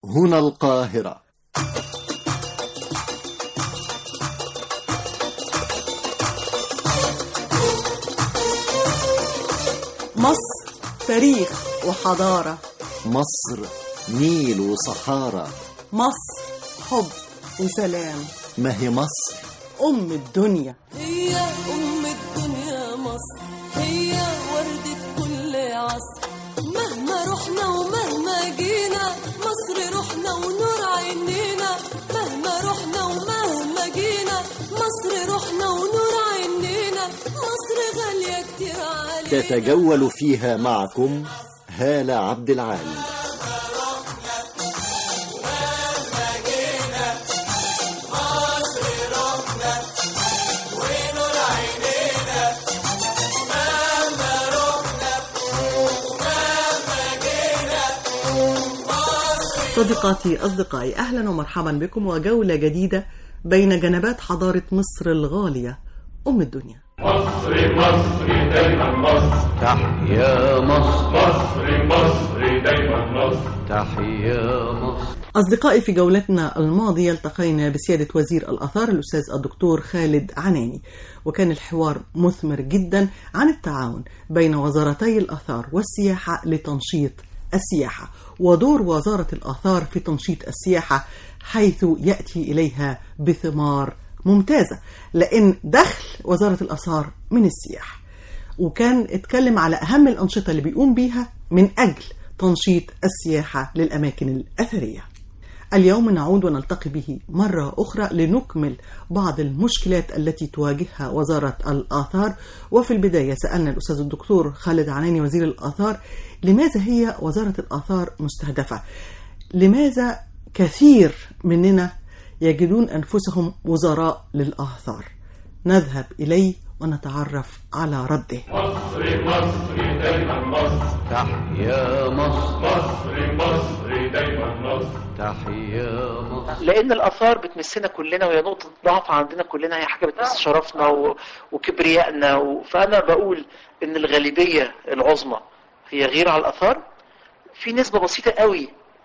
هنا القاهرة مصر تاريخ وحضارة مصر نيل وصحارى مصر حب وسلام ما هي مصر أم الدنيا هي أم الدنيا مصر هي وردة كل عصر مهما رحنا ومهما جينا مصر روحنا ونور عينينا مهما رحنا ومهما جينا مصر روحنا ونور عينينا مصر غالية كتير علينا تتجول فيها معكم هالة عبد العال صديقاتي أصدقائي أهلا ومرحبا بكم وجولة جديدة بين جنبات حضارة مصر الغالية أم الدنيا مصر مصر دايما مصر تحيا مصر مصر مصر دايما مصر تحيا مصر أصدقائي في جولتنا الماضية التقينا بسيادة وزير الآثار الأستاذ الدكتور خالد عناني وكان الحوار مثمر جدا عن التعاون بين وزارتي الآثار والسياحة لتنشيط السياحة ودور وزارة الآثار في تنشيط السياحة حيث يأتي إليها بثمار ممتازة لأن دخل وزارة الآثار من السياحة وكان اتكلم على أهم الأنشطة اللي بيقوم بيها من أجل تنشيط السياحة للأماكن الأثرية اليوم نعود ونلتقي به مرة أخرى لنكمل بعض المشكلات التي تواجهها وزارة الآثار وفي البداية سألنا الأستاذ الدكتور خالد عناني وزير الآثار لماذا هي وزارة الآثار مستهدفة لماذا كثير مننا يجدون أنفسهم وزراء للآثار نذهب إليه ونتعرف على رده مصر مصر دايما مصر تحيا مصر مصر مصر دايما مصر تحيا مصر لان الاثار بتمسنا كلنا وهي نقطه ضعف عندنا كلنا هي حاجه بتمس شرفنا و... وكبريائنا و... فانا بقول ان الغالبيه العظمى هي غير على الاثار في نسبه بسيطه قوي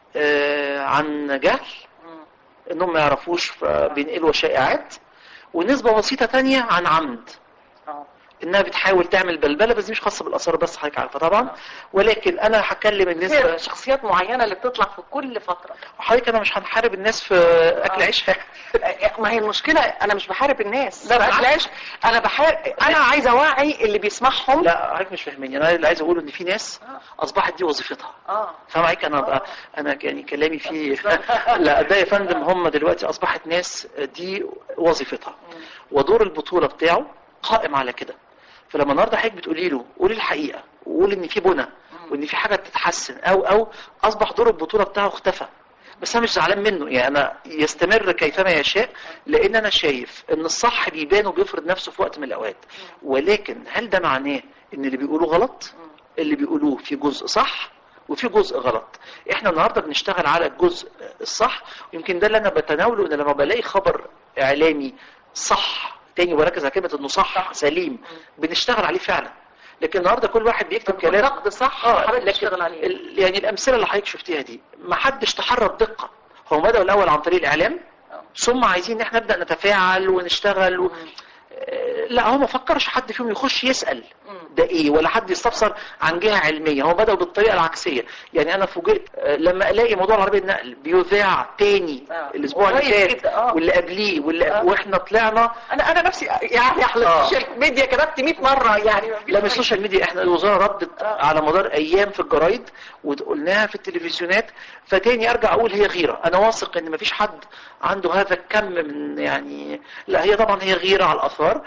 آه عن جهل انهم ما يعرفوش فبينقلوا شائعات ونسبه بسيطه تانية عن عمد انها بتحاول تعمل بلبله بس دي مش خاصه بالاثار بس حضرتك عارفه طبعا ولكن انا هتكلم النسبه هي شخصيات معينة اللي بتطلع في كل فترة حضرتك انا مش هنحارب الناس في اكل عيشها ما هي المشكلة أنا مش بحارب الناس لا، لا بالعكس. بلاش أنا بحارب أنا عايزة أوعي اللي بيسمعهم لا حضرتك مش فاهميني انا اللي عايز اقوله ان في ناس اصبحت دي وظيفتها اه فاهم عليك انا بقى انا يعني كلامي فيه لا ده يا فندم هم دلوقتي اصبحت ناس دي وظيفتها ودور البطوله بتاعه قائم على كده فلما النهارده حضرتك بتقولي له قولي الحقيقه وقولي ان في بنى وان في حاجه بتتحسن او او اصبح دور البطوله بتاعه اختفى بس انا مش زعلان منه يعني انا يستمر كيفما يشاء لان انا شايف ان الصح بيبان وبيفرض نفسه في وقت من الاوقات ولكن هل ده معناه ان اللي بيقولوه غلط اللي بيقولوه في جزء صح وفي جزء غلط احنا النهارده بنشتغل على الجزء الصح ويمكن ده اللي انا بتناوله ان لما بلاقي خبر اعلامي صح تاني بركز على كلمه انه صح سليم بنشتغل عليه فعلا لكن النهارده كل واحد بيكتب كلام نقد صح اه حضرتك لكن تشتغل عليه ال- يعني الامثله اللي حضرتك شفتيها دي ما حدش تحرى الدقه هم بداوا الاول عن طريق الاعلام ثم عايزين ان احنا نبدا نتفاعل ونشتغل و... آه، لا هو ما فكرش حد فيهم يخش يسال ده ايه ولا حد يستفسر عن جهه علميه هو بداوا بالطريقه العكسيه يعني انا فوجئت آه، لما الاقي موضوع العربيه النقل بيذاع تاني آه. الاسبوع اللي كويس فات جدا، آه. واللي قبليه واللي آه. واحنا طلعنا أنا أنا نفسي يعني على آه. السوشيال ميديا كتبت 100 مرة يعني ما فيش لا من فايدة. السوشيال ميديا احنا الوزاره ردت على مدار ايام في الجرايد وقلناها في التلفزيونات فتاني ارجع اقول هي غيره انا واثق ان مفيش حد عنده هذا الكم من يعني لا هي طبعا هي غيره على الاثار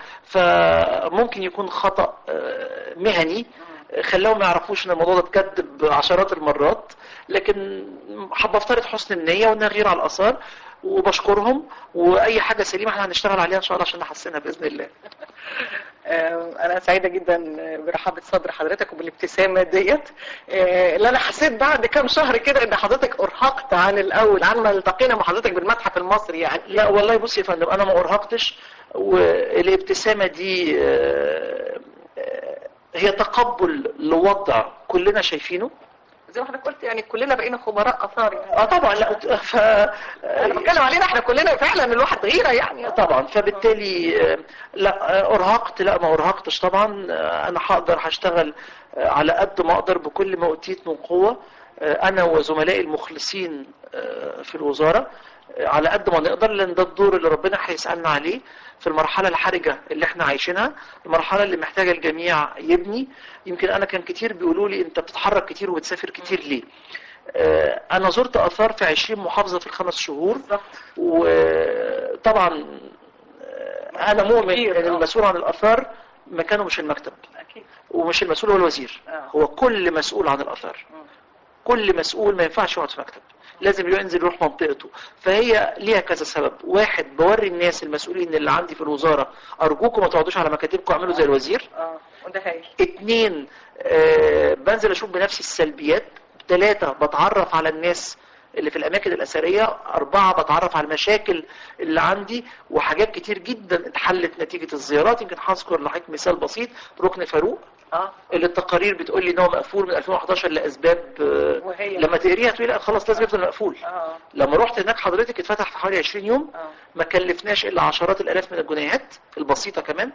فممكن يكون خطا آه، مهني خلاهم ما يعرفوش ان الموضوع ده اتكذب عشرات المرات لكن حابه افترض حسن النيه وانها غيره على الاثار وبشكرهم واي حاجه سليمه احنا هنشتغل عليها ان شاء الله عشان نحسنها باذن الله آه، أنا سعيدة جدا برحابة صدر حضرتك وبالابتسامة ديت آه، اللي أنا حسيت بعد كام شهر كده إن حضرتك أرهقت عن الأول عن ما التقينا مع حضرتك بالمتحف المصري يعني لا والله بصي يا فندم انا ما ارهقتش والابتسامه دي آه، آه، هي تقبل لوضع كلنا شايفينه زي ما حضرتك قلت يعني كلنا بقينا خبراء اثار يعني اه طبعا لا ف انا بتكلم علينا احنا كلنا فعلا الواحد غيره يعني طبعا فبالتالي آه، لا آه، ارهقت لا ما ارهقتش طبعا آه، انا هقدر هشتغل آه، على قد ما اقدر بكل ما اوتيت من قوه آه، انا وزملائي المخلصين آه، في الوزاره آه، على قد ما نقدر لان ده الدور اللي ربنا هيسالنا عليه في المرحله الحرجه اللي احنا عايشينها المرحله اللي محتاجه الجميع يبني يمكن انا كان كتير بيقولوا لي انت بتتحرك كتير وبتسافر كتير ليه آه، انا زرت اثار في 20 محافظه في الخمس شهور وطبعا آه، انا مؤمن كتير، ان آه. المسؤول عن الاثار مكانه مش المكتب اكيد ومش المسؤول هو الوزير آه. هو كل مسؤول عن الاثار كل مسؤول ما ينفعش يقعد في مكتب لازم ينزل يروح منطقته فهي ليها كذا سبب واحد بوري الناس المسؤولين اللي عندي في الوزاره ارجوكم ما تقعدوش على مكاتبكم اعملوا زي الوزير اه وده هايل اتنين آه بنزل اشوف بنفسي السلبيات ثلاثة بتعرف على الناس اللي في الاماكن الاثريه اربعه بتعرف على المشاكل اللي عندي وحاجات كتير جدا اتحلت نتيجه الزيارات يمكن هذكر لحضرتك مثال بسيط ركن فاروق اه اللي التقارير بتقول لي ان هو مقفول من 2011 لاسباب آه، وهي؟ لما تقريها تقولي لا خلاص لازم يفضل مقفول اه لما رحت هناك حضرتك اتفتح في حوالي 20 يوم اه ما كلفناش الا عشرات الالاف من الجنيهات البسيطه كمان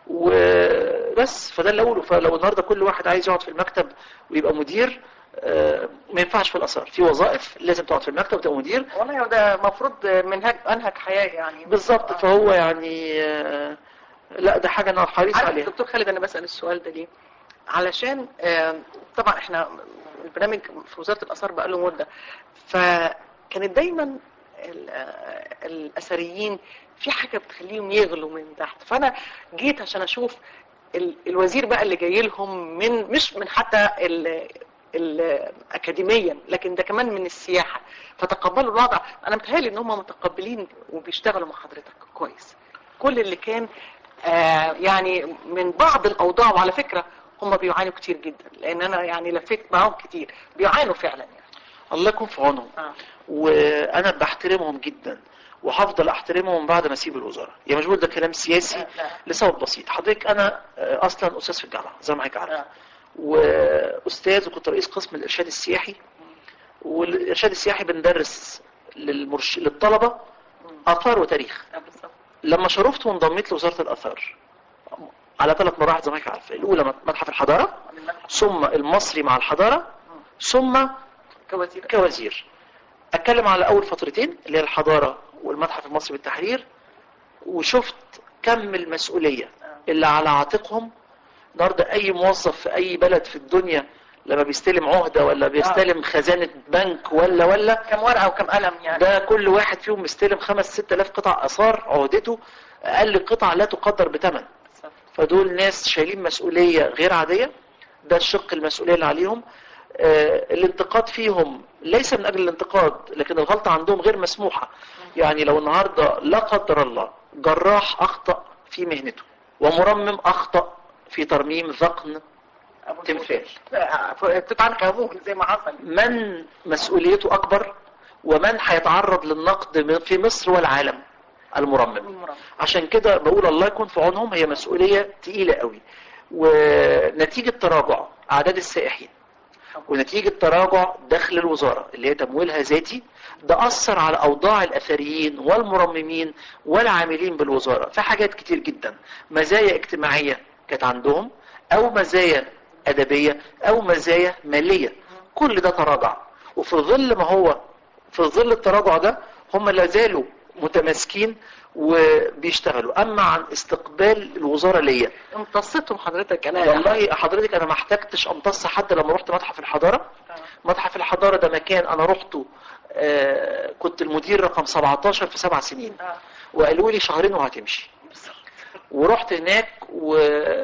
وبس فده اللي اقوله فلو النهارده كل واحد عايز يقعد في المكتب ويبقى مدير آه، ما ينفعش في الاثار في وظائف لازم تقعد في المكتب وتبقى مدير والله ده المفروض منهج انهج حياه يعني بالظبط آه. فهو يعني آه، لا ده حاجه انا حريص عارف عليها دكتور خالد انا بسال السؤال ده ليه؟ علشان آه، طبعا احنا البرنامج في وزاره الاثار بقى له مده فكانت دايما ال- آه، الاثريين في حاجه بتخليهم يغلوا من تحت فانا جيت عشان اشوف ال- الوزير بقى اللي جاي لهم من مش من حتى ال ال- اكاديميا لكن ده كمان من السياحه فتقبلوا الوضع انا متهيألي ان هم متقبلين وبيشتغلوا مع حضرتك كويس كل اللي كان آه يعني من بعض الاوضاع وعلى فكره هم بيعانوا كتير جدا لان انا يعني لفيت معاهم كتير بيعانوا فعلا يعني الله يكون في عونهم آه. وانا بحترمهم جدا وهفضل احترمهم بعد ما اسيب الوزاره يعني مش بقول ده كلام سياسي لا، لا. لسبب بسيط حضرتك انا آه، اصلا استاذ في الجامعه زي ما حضرتك عارف آه. واستاذ وكنت رئيس قسم الارشاد السياحي والارشاد السياحي بندرس للمرش... للطلبه اثار وتاريخ آه، بالظبط. لما شرفت وانضميت لوزاره الاثار على ثلاث مراحل زي ما حضرتك عارف الاولى متحف الحضاره ثم المصري مع الحضاره ثم كوزير كوزير اتكلم على اول فترتين اللي هي الحضاره والمتحف المصري بالتحرير وشفت كم المسؤوليه اللي على عاتقهم النهارده اي موظف في اي بلد في الدنيا لما بيستلم عهده ولا بيستلم خزانه بنك ولا ولا كم ورقه وكم قلم يعني ده كل واحد فيهم مستلم خمس ست الاف قطع اثار عهدته اقل قطعه لا تقدر بثمن بالظبط. فدول ناس شايلين مسؤولية غير عادية ده الشق المسؤولية اللي عليهم آه، الانتقاد فيهم ليس من أجل الانتقاد لكن الغلطة عندهم غير مسموحة يعني لو النهاردة لا قدر الله جراح أخطأ في مهنته ومرمم أخطأ في ترميم ذقن أبو تمثال آه، توت عنخ امون زي ما حصل من مسؤوليته أكبر ومن هيتعرض للنقد من- في مصر والعالم المرمم المرمم. عشان كده بقول الله يكون في عونهم هي مسؤولية تقيلة قوي ونتيجة تراجع أعداد السائحين ونتيجة تراجع دخل الوزارة اللي هي تمويلها ذاتي ده أثر على أوضاع الأثريين والمرممين والعاملين بالوزارة في حاجات كتير جدا مزايا اجتماعية كانت عندهم أو مزايا أدبية أو مزايا مالية كل ده تراجع وفي ظل ما هو في ظل التراجع ده هم لا زالوا متماسكين وبيشتغلوا أما عن استقبال الوزارة ليا امتصتهم حضرتك انا والله حضرتك انا ما احتجتش امتص حد لما رحت متحف الحضاره متحف الحضاره ده مكان انا رحته آه كنت المدير رقم 17 في سبع سنين آه. وقالوا لي شهرين وهتمشي ورحت هناك و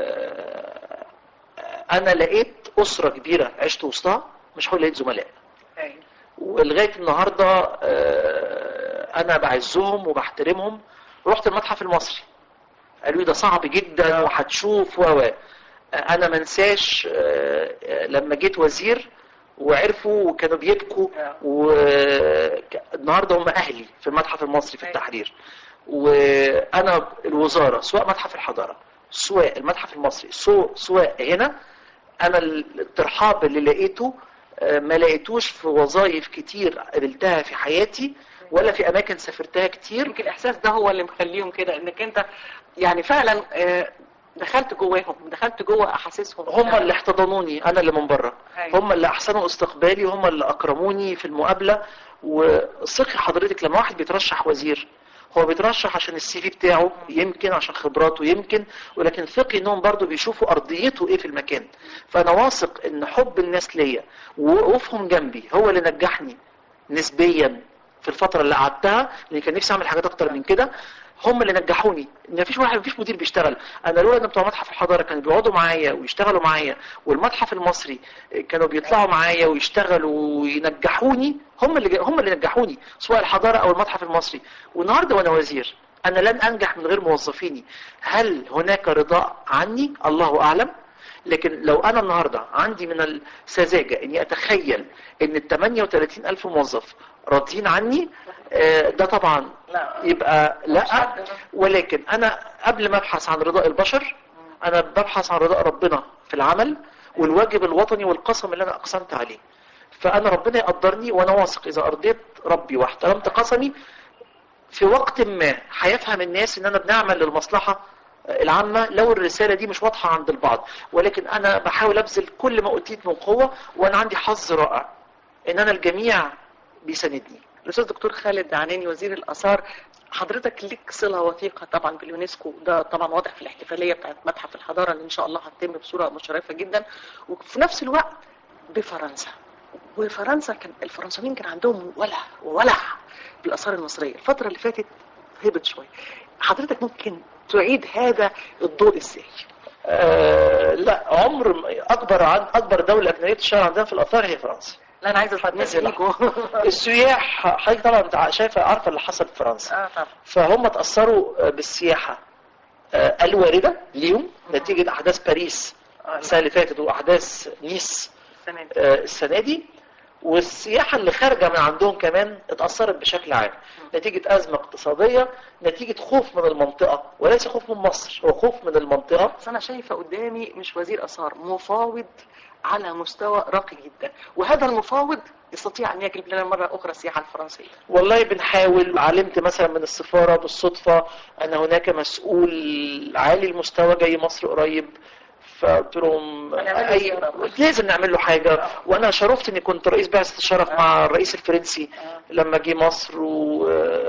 انا لقيت اسره كبيره عشت وسطها مش هقول لقيت زملاء أيوة. ولغايه النهارده آه، انا بعزهم وبحترمهم رحت المتحف المصري قالوا لي ده صعب جدا وهتشوف و و. انا ما انساش آه، آه، لما جيت وزير وعرفوا وكانوا بيبكوا والنهارده هم اهلي في المتحف المصري في التحرير وانا الوزاره سواء متحف الحضاره سواء المتحف المصري سو- سواء هنا انا الترحاب اللي لقيته آه، ما لقيتوش في وظائف كتير قابلتها في حياتي ولا في اماكن سافرتها كتير يمكن الاحساس ده هو اللي مخليهم كده انك انت يعني فعلا آه، دخلت جواهم دخلت جوه احاسيسهم هم اللي احتضنوني انا اللي من بره أيوة. هم اللي احسنوا استقبالي هم اللي اكرموني في المقابله وثقي حضرتك لما واحد بيترشح وزير هو بيترشح عشان السي في بتاعه يمكن عشان خبراته يمكن ولكن ثقي انهم برضو بيشوفوا ارضيته ايه في المكان فانا واثق ان حب الناس ليا ووقوفهم جنبي هو اللي نجحني نسبيا في الفتره اللي قعدتها لان كان نفسي اعمل حاجات اكتر من كده هم اللي نجحوني ان مفيش واحد مفيش مدير بيشتغل انا لولا ان بتوع متحف الحضاره كانوا بيقعدوا معايا ويشتغلوا معايا والمتحف المصري كانوا بيطلعوا معايا ويشتغلوا وينجحوني هم اللي هم اللي نجحوني سواء الحضاره او المتحف المصري والنهارده وانا وزير انا لن انجح من غير موظفيني هل هناك رضاء عني الله اعلم لكن لو انا النهارده عندي من السذاجه اني اتخيل ان ال 38 الف موظف راضيين عني آه، ده طبعا لا. يبقى مش لا حد. ولكن انا قبل ما ابحث عن رضاء البشر انا ببحث عن رضاء ربنا في العمل والواجب الوطني والقسم اللي انا اقسمت عليه فانا ربنا يقدرني وانا واثق اذا ارضيت ربي واحترمت قسمي في وقت ما هيفهم الناس ان انا بنعمل للمصلحه العامة لو الرسالة دي مش واضحة عند البعض ولكن أنا بحاول أبذل كل ما أوتيت من قوة وأنا عندي حظ رائع إن أنا الجميع بيساندني الاستاذ دكتور خالد عناني وزير الاثار حضرتك ليك صله وثيقه طبعا باليونسكو ده طبعا واضح في الاحتفاليه بتاعت متحف الحضاره اللي ان شاء الله هتتم بصوره مشرفه جدا وفي نفس الوقت بفرنسا وفرنسا كان الفرنساويين كان عندهم ولع وولع بالاثار المصريه الفتره اللي فاتت هبط شويه حضرتك ممكن تعيد هذا الضوء ازاي أه لا عمر م- أكبر عن أكبر دولة أجنبية تشتغل عندنا في الآثار هي فرنسا لا انا عايزه الناس يجوا السياح حضرتك طبعا بتاع- شايفة عارفة اللي حصل في فرنسا اه طبعا فهم تأثروا بالسياحة آه، الواردة ليهم نتيجة أحداث باريس السنة اللي فاتت وأحداث نيس السنه دي آه، السنة دي والسياحة اللي خارجة من عندهم كمان اتأثرت بشكل عام نتيجة أزمة اقتصادية نتيجة خوف من المنطقة وليس خوف من مصر هو خوف من المنطقة بس انا شايفه قدامي مش وزير اثار مفاوض على مستوى راقي جدا وهذا المفاوض يستطيع ان يجلب لنا مره اخرى السياحه الفرنسيه والله بنحاول علمت مثلا من السفارة بالصدفة أن هناك مسؤول عالي المستوى جاي مصر قريب فقلت لهم هنعمل له أي زيارة. لازم نعمل له حاجة وأنا شرفت إني كنت رئيس بعثة الشرف مع الرئيس الفرنسي لما جه مصر و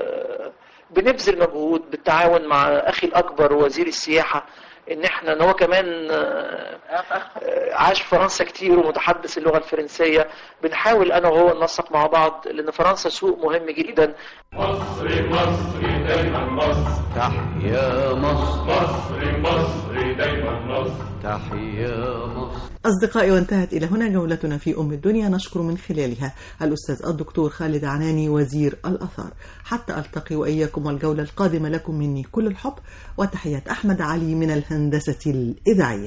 بنبذل مجهود بالتعاون مع أخي الأكبر وزير السياحة إن إحنا إن هو كمان آه، آه، عاش في فرنسا كتير ومتحدث اللغة الفرنسية بنحاول أنا وهو ننسق مع بعض لأن فرنسا سوق مهم جدا مصري مصري دايما مصر تحيا مصر مصري مصري دايما مصر تحيا مصر أصدقائي وانتهت إلى هنا جولتنا في أم الدنيا نشكر من خلالها الأستاذ الدكتور خالد عناني وزير الأثار حتى ألتقي وإياكم والجولة القادمة لكم مني كل الحب وتحيات أحمد علي من الهندسة الإذاعية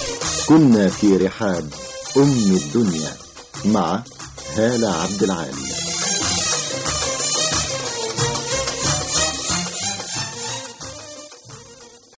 كنا في رحاب أم الدنيا مع هالة عبد العالي